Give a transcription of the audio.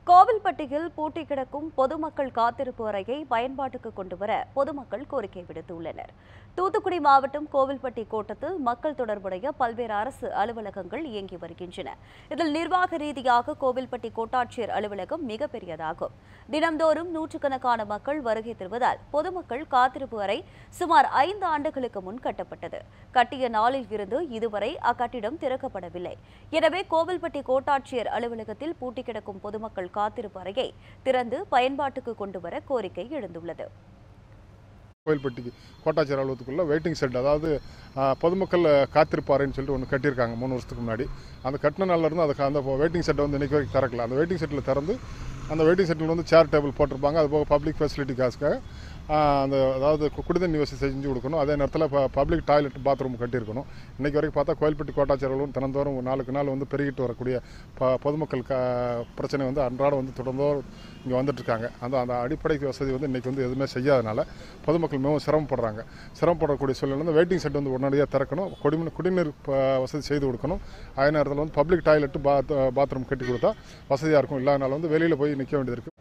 கோவில்பட்டியில் பூட்டி கிடக்கும் பொதுமக்கள் காத்திருப்பு அறையை பயன்பாட்டுக்கு கொண்டுவர பொதுமக்கள் கோரிக்கை விடுத்துள்ளனர் தூத்துக்குடி மாவட்டம் கோவில்பட்டி கோட்டத்தில் மக்கள் தொடர்புடைய பல்வேறு அரசு அலுவலகங்கள் இயங்கி வருகின்றன இதில் நிர்வாக ரீதியாக கோவில்பட்டி கோட்டாட்சியர் அலுவலகம் மிகப்பெரியதாகும் தினம்தோறும் நூற்றுக்கணக்கான மக்கள் வருகை தருவதால் பொதுமக்கள் காத்திருப்பு அறை சுமார் ஐந்து ஆண்டுகளுக்கு முன் கட்டப்பட்டது கட்டிய நாளில் இருந்து இதுவரை அக்கட்டிடம் திறக்கப்படவில்லை எனவே கோவில்பட்டி கோட்டாட்சியர் அலுவலகத்தில் பூட்டி கிடக்கும் பொதுமக்கள் காத்திருப்பு அறையை திறந்து பயன்பாட்டுக்கு கொண்டுவர கோரிக்கை எழுந்துள்ளது கோயில்பட்டிக்கு கோட்டாட்சியர் அலுவலகத்துக்குள்ள வெயிட்டிங் ஷெட் அதாவது ஆ, பொதுமக்கள் காத்திருப்பாருன்னு சொல்லிட்டு ஒன்று கட்டியிருக்காங்க மூணு வருஷத்துக்கு முன்னாடி அந்த கட்டின நாள்ல இருந்து அதுக்கு அந்த வெயிட்டிங் ஷெட்டை வந்து இன்னைக்கு வரைக்கும் திறக்கல அந்த வெயிட்டிங் ஷெட்டில் திறந்து அந்த வெயிட்டிங் ஷெட்டில் வந்து சேர் டேபிள் போட்டிருப்பாங்க அது போக பப்ளிக் ஃபெசிலிட்டிக்காக அந்த அதாவது கு- குடிதண்ணி வசதி செஞ்சு கொடுக்கணும் அதே நேரத்தில் பப்ளிக் டாய்லெட் பாத்ரூம் கட்டியிருக்கணும் இன்னைக்கு வரைக்கும் பார்த்தா கோயில்பட்டி கோட்டாட்சியர் அலுவலகம் தினந்தோறும் நாளுக்கு நாள் வந்து பெருகிட்டு வரக்கூடிய ப பொதுமக்கள் க பிரச்சனை வந்து அன்றாடம் வந்து தொடர்ந்தோறும் இங்கே வந்துட்டு இருக்காங்க அந்த அந்த அடிப்படை வசதி வந்து இன்னைக்கு வந்து எதுவுமே செய்யாதனால பொதுமக்கள் மிகவும் சிரமப்படுறாங்க சிரமப்படக்கூடிய சூழ்நிலை வந்து வெயிட்டிங் செட் வந்து உடனடியாக திறக்கணும் குடிமீன் குடிநீர் ப- வசதி செய்து கொடுக்கணும் அதே நேரத்தில் வந்து பப்ளிக் டாய்லெட்டு பாத் பாத்ரூம் கட்டி கொடுத்தா வசதியாக இருக்கும் இல்லாதனால வந்து வெளியில் போய் நிற்க வேண்டியது இருக்குது